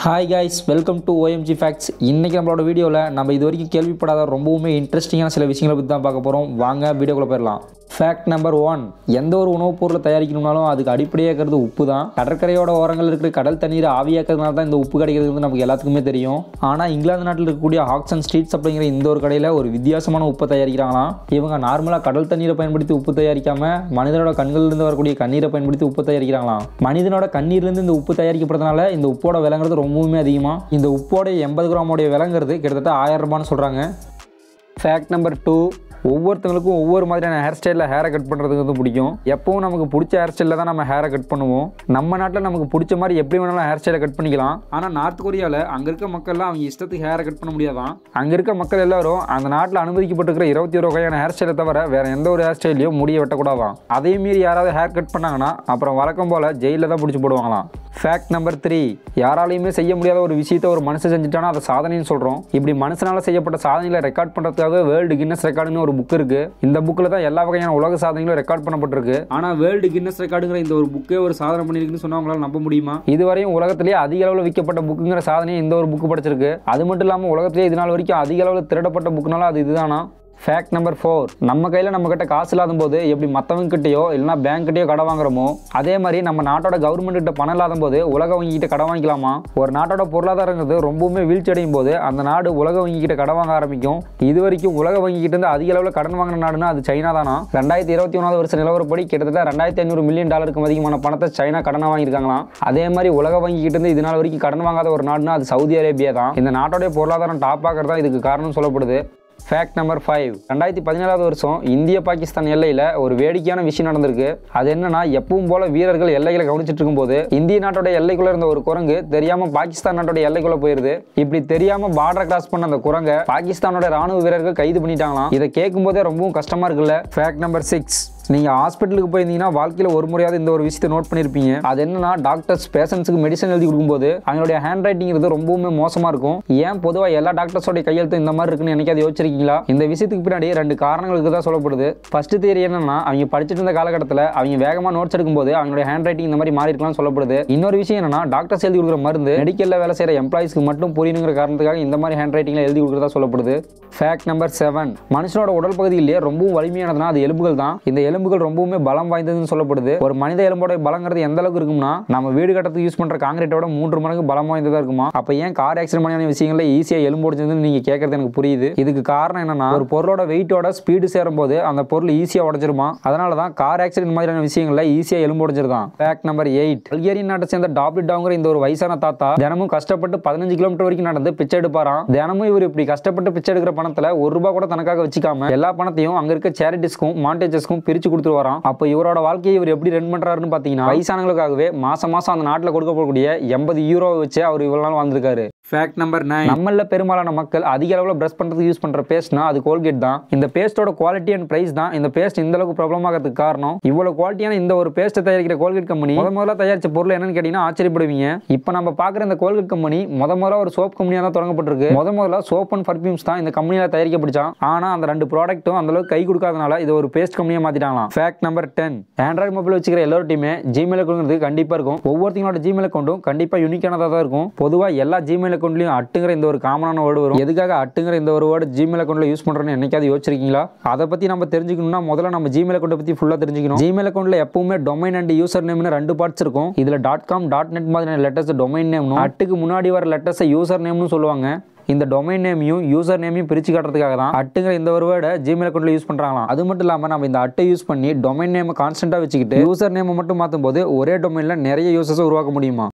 hi guys welcome to OMG facts இன்றைக்கி நம்மளோட வீடியோவில் நம்ம இது வரைக்கும் கேள்விப்படாத ரொம்பவுமே இன்ட்ரெஸ்டிங்கான சில விஷயங்களை பற்றி தான் பார்க்க போகிறோம் வாங்க வீடியோக்குள்ளே போயிடலாம் ஃபேக்ட் நம்பர் ஒன் எந்த ஒரு உணவுப் பொருளை தயாரிக்கணும்னாலும் அதுக்கு அடிப்படையாக இருக்கிறது உப்பு தான் கடற்கரையோட ஓரங்கள் இருக்கிற கடல் தண்ணீரை ஆவியாக்கிறதுனால தான் இந்த உப்பு கிடைக்கிறது நமக்கு எல்லாத்துக்குமே தெரியும் ஆனால் இங்கிலாந்து நாட்டில் இருக்கக்கூடிய ஆக்சன் ஸ்ட்ரீட்ஸ் அப்படிங்கிற இந்த ஒரு கடையில் ஒரு வித்தியாசமான உப்பை தயாரிக்கிறாங்களாம் இவங்க நார்மலாக கடல் தண்ணீரை பயன்படுத்தி உப்பு தயாரிக்காம மனிதனோட கண்களிலிருந்து வரக்கூடிய கண்ணீரை பயன்படுத்தி உப்பு தயாரிக்கிறாங்களாம் மனிதனோட கண்ணீர்லேருந்து இந்த உப்பு தயாரிக்கப்படுறதுனால இந்த உப்போட விலைங்கிறது ரொம்பவுமே அதிகமாக இந்த உப்போட எண்பது கிராமோடைய விலைங்கிறது கிட்டத்தட்ட ஆயிரம் ரூபான்னு சொல்கிறாங்க ஃபேக்ட் நம்பர் டூ ஒவ்வொருத்தங்களுக்கும் ஒவ்வொரு மாதிரியான ஹேர் ஸ்டைலில் ஹேரை கட் பண்ணுறதுக்கு வந்து பிடிக்கும் எப்பவும் நமக்கு பிடிச்ச ஹேர் ஸ்டைலில் தான் நம்ம ஹேரை கட் பண்ணுவோம் நம்ம நாட்டில் நமக்கு பிடிச்ச மாதிரி எப்படி வேணாலும் ஹேர் ஸ்டைலை கட் பண்ணிக்கலாம் ஆனால் நார்த் கொரியாவில் அங்கே இருக்க மக்கள்லாம் அவங்க இஷ்டத்துக்கு ஹேரை கட் பண்ண முடியாதான் அங்கே இருக்க மக்கள் எல்லாரும் அந்த நாட்டில் அனுமதிக்கப்பட்டிருக்கிற இருபத்தி ஒரு வகையான ஹேர் ஸ்டைலை தவிர வேற எந்த ஒரு ஹேர் ஸ்டைலையும் முடிய வெட்டக்கூடாதான் அதே மீறி யாராவது ஹேர் கட் பண்ணாங்கன்னா அப்புறம் வழக்கம் போல் ஜெயிலில் தான் பிடிச்சி போடுவாங்களாம் ஃபேக்ட் நம்பர் த்ரீ யாராலையுமே செய்ய முடியாத ஒரு விஷயத்தை ஒரு மனுஷன் செஞ்சுட்டானா அதை சாதனைன்னு சொல்கிறோம் இப்படி மனுஷனால் செய்யப்பட்ட சாதனைகளை ரெக்கார்ட் பண்ணுறதுக்காக வேர்ல்டு கின்னஸ் ரெக்கார்டுன்னு ஒரு புக் இருக்கு இந்த புக்கில் தான் எல்லா வகையான உலக சாதனைகளும் ரெக்கார்ட் பண்ணப்பட்டிருக்கு ஆனால் வேர்ல்டு கின்னஸ் ரெக்கார்டுங்கிற இந்த ஒரு புக்கே ஒரு சாதனை பண்ணியிருக்குன்னு சொன்னா உங்களால் நம்ப முடியுமா இதுவரையும் உலகத்திலேயே அதிக அளவில் விற்கப்பட்ட புக்குங்கிற சாதனையை இந்த ஒரு புக்கு படிச்சிருக்கு அது மட்டும் இல்லாமல் உலகத்திலேயே இது நாள் வரைக்கும் அதிக அளவில் திருடப்பட்ட புக்குனால அது இதுதானா ஃபேக்ட் நம்பர் ஃபோர் நம்ம கையில் நம்ம கிட்ட காசு இல்லாத போது எப்படி மற்றவங்க கிட்டயோ இல்லைனா பேங்க் கிட்டயோ கடை வாங்குறோமோ அதே மாதிரி நம்ம நாட்டோட கவர்மெண்ட் கிட்ட பணம் இல்லாத போது உலக வங்கி கிட்ட கடை வாங்கிக்கலாமா ஒரு நாட்டோட பொருளாதாரங்கிறது ரொம்பவுமே வீழ்ச்சி அடையும் போது அந்த நாடு உலக வங்கி கிட்ட கடை வாங்க ஆரம்பிக்கும் இது வரைக்கும் உலக வங்கி கிட்ட இருந்து அதிக அளவில் கடன் வாங்கின நாடுனா அது சைனா தானா ரெண்டாயிரத்தி இருபத்தி ஒன்றாவது வருஷம் நிலவரப்படி கிட்டத்தட்ட ரெண்டாயிரத்தி ஐநூறு மில்லியன் டாலருக்கு அதிகமான பணத்தை சைனா கடனை வாங்கியிருக்காங்களாம் அதே மாதிரி உலக வங்கி கிட்ட இருந்து இது நாள் வரைக்கும் கடன் வாங்காத ஒரு நாடுனா அது சவுதி அரேபியா தான் இந்த நாட்டோடைய பொருளாதாரம் டாப் ஆகிறது தான் இதுக்கு காரணம் சொல்லப்படுது ஃபேக்ட் நம்பர் ஃபைவ் ரெண்டாயிரத்தி பதினேழாவது வருஷம் இந்திய பாகிஸ்தான் எல்லையில் ஒரு வேடிக்கையான விஷயம் நடந்திருக்கு அது என்னன்னா எப்பவும் போல வீரர்கள் எல்லைகளை கவனிச்சிட்டு இருக்கும்போது இந்திய நாட்டோட எல்லைக்குள்ள இருந்த ஒரு குரங்கு தெரியாம பாகிஸ்தான் நாட்டோட எல்லைக்குள்ள போயிருது இப்படி தெரியாம பார்டர் கிராஸ் பண்ண அந்த குரங்கை பாகிஸ்தானோட ராணுவ வீரர்கள் கைது பண்ணிட்டாங்களாம் இதை கேட்கும் போதே ரொம்பவும் கஷ்டமா இருக்குல்ல ஃபேக்ட் நம்பர் சிக்ஸ் நீங்க ஹாஸ்பிட்டலுக்கு போயிருந்தீங்கன்னா வாழ்க்கையில ஒரு முறையாவது இந்த ஒரு விஷயத்தை நோட் பண்ணிருப்பீங்க அது என்னன்னா டாக்டர்ஸ் பேஷண்ட்ஸுக்கு மெடிசன் எழுதி கொடுக்கும்போது அவங்களுடைய ஹேண்ட் ரைட்டிங்கிறது ரொம்பவுமே மோசமா இருக்கும் ஏன் பொதுவா எல்லா டாக்டர்ஸோட கையெழுத்து இந்த மாதிரி இருக்குன்னு என்னைக்காவது யோசிச்சிருக்கீங்களா இந்த விஷயத்துக்கு பின்னாடி ரெண்டு காரணங்களுக்கு தான் சொல்லப்படுது ஃபர்ஸ்ட் தியரி என்னன்னா அவங்க படிச்சுட்டு இருந்த காலகட்டத்தில் அவங்க வேகமா நோட்ஸ் எடுக்கும்போது அவங்களுடைய ஹேண்ட் ரைட்டிங் இந்த மாதிரி மாறி இருக்கலாம் சொல்லப்படுது இன்னொரு விஷயம் என்னன்னா டாக்டர்ஸ் எழுதி கொடுக்குற மருந்து மெடிக்கல்ல வேலை செய்யற எம்ப்ளாயிஸ்க்கு மட்டும் புரியணுங்கிற காரணத்துக்காக இந்த மாதிரி ஹேண்ட் ரைட்டிங்ல எழுதி கொடுக்குறதா சொல்லப்படுது ஃபேக்ட் நம்பர் செவன் மனுஷனோட உடல் பகுதியிலேயே ரொம்பவும் வலிமையானதுன்னா அது எலும்புகள் தான் இந்த எலும்புகள் ரொம்பவுமே பலம் வாய்ந்ததுன்னு சொல்லப்படுது ஒரு மனித எலும்போட பலங்கிறது எந்த அளவுக்கு இருக்கும்னா நம்ம வீடு கட்டத்துக்கு யூஸ் பண்ற காங்கிரீட்டோட மூன்று மடங்கு பலம் வாய்ந்ததா இருக்குமா அப்ப ஏன் கார் ஆக்சிடென்ட் மாதிரியான விஷயங்கள்ல ஈஸியா எலும்பு உடைச்சதுன்னு நீங்க கேட்கறது எனக்கு புரியுது இதுக்கு காரணம் என்னன்னா ஒரு பொருளோட வெயிட்டோட ஸ்பீடு சேரும் போது அந்த பொருள் ஈஸியா உடஞ்சிருமா அதனால தான் கார் ஆக்சிடென்ட் மாதிரியான விஷயங்கள்ல ஈஸியா எலும்பு உடைஞ்சிருதான் ஃபேக்ட் நம்பர் எயிட் பல்கேரியன் நாட்டை சேர்ந்த டாப்லி டாங்கிற இந்த ஒரு வயசான தாத்தா தினமும் கஷ்டப்பட்டு பதினஞ்சு கிலோமீட்டர் வரைக்கும் நடந்து பிச்சை எடுப்பாராம் தினமும் இவர் இப்படி கஷ்டப்பட்டு பிச்சை எடுக்கிற பணத்துல ஒரு ரூபாய் கூட தனக்காக வச்சுக்காம எல்லா பணத்தையும் அங்க இருக்க சேரிட்டிஸ்க்கும் மாண்டேஜஸ்க்கும் பிரிச்சு கொடுத்துட்டு வரான் அப்போ இவரோட வாழ்க்கையை இவர் எப்படி ரன் பண்றாருன்னு பாத்தீங்கன்னா வயசானவங்களுக்காகவே மாசம் மாசம் அந்த நாட்டில் கொடுக்கப்படக்கூடிய எண்பது யூரோவை வச்சு அவர் இவ்வளவு நாள் வாழ்ந்திருக்காரு ஃபேக்ட் நம்பர் நைன் நம்மள பெரும்பாலான மக்கள் அதிக அளவில் பிரஷ் பண்ணுறதுக்கு யூஸ் பண்ணுற பேஸ்ட்னா அது கோல்கேட் தான் இந்த பேஸ்ட்டோட குவாலிட்டி அண்ட் பிரைஸ் தான் இந்த பேஸ்ட் இந்த அளவுக்கு ப்ராப்ளம் ஆகிறதுக்கு காரணம் இவ்வளவு குவாலிட்டியான இந்த ஒரு பேஸ்ட்டை தயாரிக்கிற கோல்கேட் கம்பெனி முத முதல்ல தயாரிச்ச பொருள் என்னன்னு கேட்டீங்கன்னா ஆச்சரியப்படுவீங்க இப்போ நம்ம பார்க்குற இந்த கோல்கேட் கம்பெனி முத முதல்ல ஒரு சோப் கம்பெனியாக தான் தொடங்கப்பட்டிருக்கு முத முதல்ல சோப் அண்ட் பர்ஃபியூம்ஸ் தான் இந்த கம்பெனியில் தயாரிக்கப்படுச்சான் ஆனால் அந்த ரெண்டு ப்ராடக்ட்டும் அந்த அளவுக்கு கை கொடுக்காதனால இது ஒரு பேஸ்ட் கம்பெனியாக மாற்றிட்டாங்களாம் fact number ten android mobile வச்சுக்கிற எல்லார்ட்டையுமே ஜிமெயில் அக்கௌண்ட் கண்டிப்பாக இருக்கும் ஒவ்வொருத்தங்களோட ஜிமெயில் அக்கௌண்ட்டும் கண்டிப்பாக யூனிக்கானதாக தான் இருக்கும் பொதுவாக எல்லா ஜிமெயில் அக்கௌண்ட்லையும் அட்டுங்கிற இந்த ஒரு காமனான வேர்டு வரும் எதுக்காக அட்டுங்கிற இந்த ஒரு வேர்டு ஜிமெயில் அக்கௌண்ட்ல யூஸ் பண்ணுறோன்னு என்னைக்காவது யோசிச்சிருக்கீங்களா அதை பற்றி நம்ம தெரிஞ்சுக்கணும்னா முதல்ல நம்ம ஜிமெயில் அக்கௌண்ட் பற்றி ஃபுல்லாக தெரிஞ்சுக்கணும் ஜிமெயில் அக்கௌண்ட்ல எப்பவுமே டொமைன் அண்ட் யூசர் நேம்னு ரெண்டு பார்ட்ஸ் இருக்கும் இதில் டாட் காம் டாட் நெட் மாதிரியான லெட்டர்ஸ் டொமைன் நேம்னும் அட்டுக்கு முன்னாடி வர லெட்டர்ஸை யூசர் நேம்னு சொல்லுவாங்க இந்த டொமைன் நேமையும் யூசர் நேமையும் பிரிச்சு காட்டுறதுக்காக தான் அட்டுங்கிற இந்த ஒரு வேர்டை ஜிமெயில் அக்கௌண்ட்ல யூஸ் பண்றாங்களாம் அது மட்டும் இல்லாமல் நம்ம இந்த அட்டை யூஸ் பண்ணி டொமைன் நேமை கான்ஸ்டன்டா வச்சுக்கிட்டு யூசர் நேமை மட்டும் மாற்றும் போது ஒரே டொமைன்ல நிறைய யூசர்ஸ் உருவாக்க முடியுமா